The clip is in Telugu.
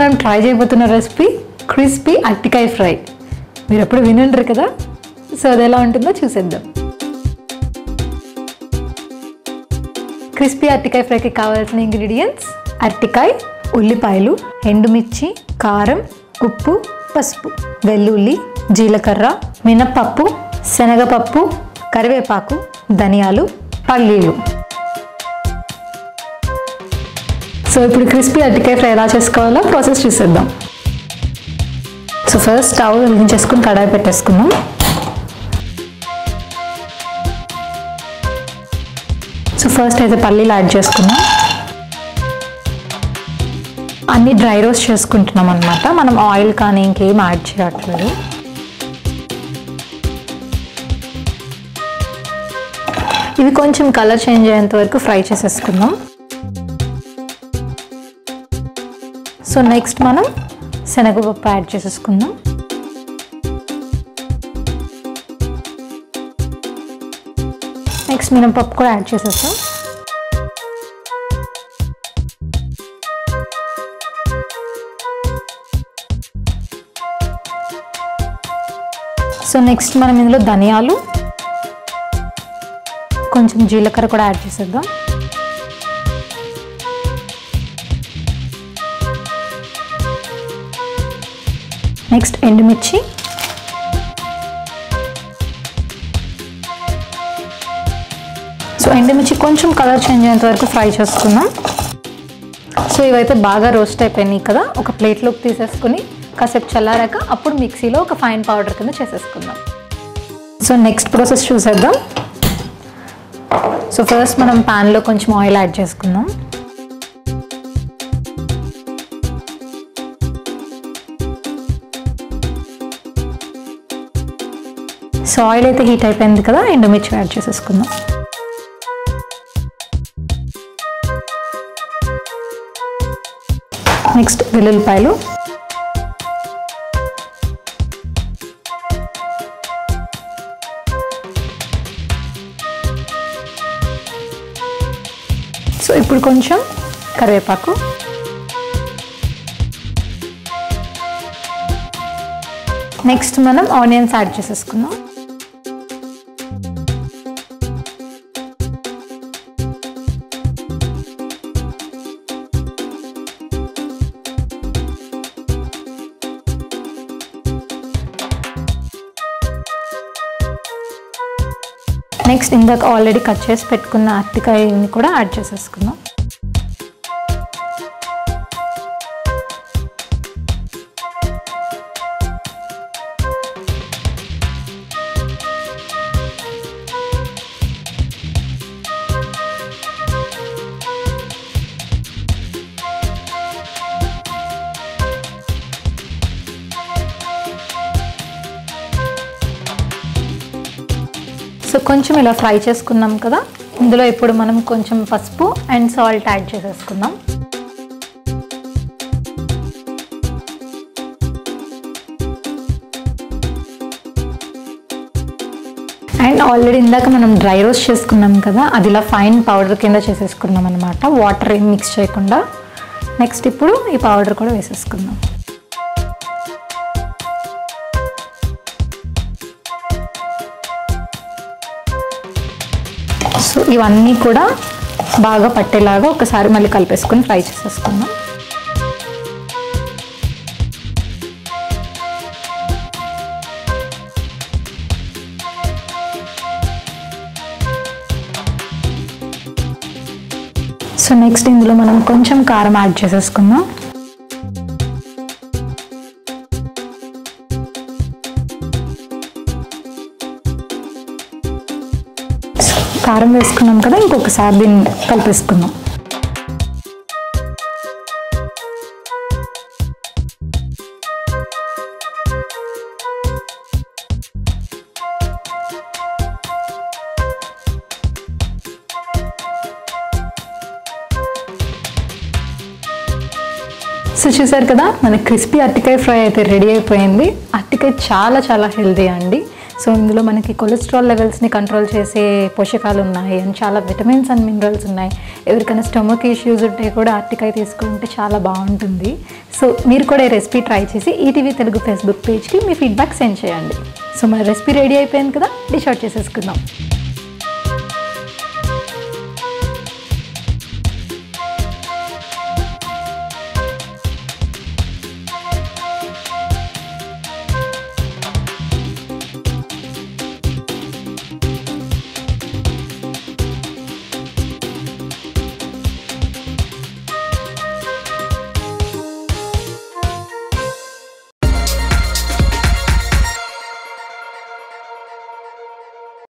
మనం ట్రై చేయబోతున్న రెసిపీ క్రిస్పీ అట్టికాయ ఫ్రై మీరు ఎప్పుడు వినుండ్రు కదా సో అది ఎలా ఉంటుందో చూసేద్దాం క్రిస్పీ అరటికాయ ఫ్రైకి కావాల్సిన ఇంగ్రీడియంట్స్ అరటికాయ ఉల్లిపాయలు ఎండుమిర్చి కారం ఉప్పు పసుపు వెల్లుల్లి జీలకర్ర మినప్పప్పు శనగపప్పు కరివేపాకు ధనియాలు పల్లీలు సో ఇప్పుడు క్రిస్పీ అరటికాయ ఫ్రై ఎలా చేసుకోవాలో ప్రాసెస్ చూసేద్దాం సో ఫస్ట్ స్టవ్ వెలిగించేసుకుని కడాయి పెట్టేసుకుందాం సో ఫస్ట్ అయితే పల్లీలు యాడ్ చేసుకుందాం అన్ని డ్రై రోస్ట్ చేసుకుంటున్నాం అనమాట మనం ఆయిల్ కానీ ఇంకేం యాడ్ చేయట్లేదు ఇవి కొంచెం కలర్ చేంజ్ అయ్యేంత వరకు ఫ్రై చేసేసుకుందాం సో నెక్స్ట్ మనం శనగపప్పు యాడ్ చేసేసుకుందాం నెక్స్ట్ మినపప్పు కూడా యాడ్ చేసేస్తాం సో నెక్స్ట్ మనం ఇందులో ధనియాలు కొంచెం జీలకర్ర కూడా యాడ్ చేసేద్దాం నెక్స్ట్ ఎండుమిర్చి సో ఎండుమిర్చి కొంచెం కలర్ చేంజ్ అయ్యేంత వరకు ఫ్రై చేసుకుందాం సో ఇవైతే బాగా రోస్ట్ అయిపోయినాయి కదా ఒక ప్లేట్లోకి తీసేసుకుని కాసేపు చల్లారాక అప్పుడు మిక్సీలో ఒక ఫైన్ పౌడర్ కింద చేసేసుకుందాం సో నెక్స్ట్ ప్రాసెస్ చూసేద్దాం సో ఫస్ట్ మనం ప్యాన్లో కొంచెం ఆయిల్ యాడ్ చేసుకుందాం సో ఆయిల్ అయితే హీట్ అయిపోయింది కదా ఎండుమిర్చి యాడ్ చేసేసుకుందాం నెక్స్ట్ వెల్లుల్లిపాయలు సో ఇప్పుడు కొంచెం కరివేపాకు నెక్స్ట్ మనం ఆనియన్స్ యాడ్ చేసేసుకుందాం నెక్స్ట్ ఇందాక ఆల్రెడీ కట్ చేసి పెట్టుకున్న అరటికాయని కూడా యాడ్ చేసేసుకుందాం సో కొంచెం ఇలా ఫ్రై చేసుకున్నాం కదా ఇందులో ఇప్పుడు మనం కొంచెం పసుపు అండ్ సాల్ట్ యాడ్ చేసేసుకుందాం అండ్ ఆల్రెడీ ఇందాక మనం డ్రై రోస్ట్ చేసుకున్నాం కదా అది ఇలా ఫైన్ పౌడర్ కింద చేసేసుకున్నాం అనమాట వాటర్ ఏం మిక్స్ చేయకుండా నెక్స్ట్ ఇప్పుడు ఈ పౌడర్ కూడా వేసేసుకుందాం సో ఇవన్నీ కూడా బాగా పట్టేలాగా ఒకసారి మళ్ళీ కలిపేసుకొని ఫ్రై చేసేసుకుందాం సో నెక్స్ట్ ఇందులో మనం కొంచెం కారం యాడ్ చేసేసుకుందాం కారం వేసుకున్నాం కదా ఇంకొకసారి దీన్ని కలిపేసుకుందాం సో చూసారు కదా మన క్రిస్పీ అరటికాయ ఫ్రై అయితే రెడీ అయిపోయింది అరటికాయ చాలా చాలా హెల్దీ అండి సో ఇందులో మనకి కొలెస్ట్రాల్ లెవెల్స్ని కంట్రోల్ చేసే పోషకాలు ఉన్నాయి అండ్ చాలా విటమిన్స్ అండ్ మినరల్స్ ఉన్నాయి ఎవరికైనా స్టమక్ ఇష్యూస్ ఉంటే కూడా అరటికాయ తీసుకుంటే చాలా బాగుంటుంది సో మీరు కూడా ఈ రెసిపీ ట్రై చేసి ఈటీవీ తెలుగు ఫేస్బుక్ పేజ్కి మీ ఫీడ్బ్యాక్ సెండ్ చేయండి సో మన రెసిపీ రెడీ అయిపోయింది కదా డిష్ అవుట్ చేసేసుకుందాం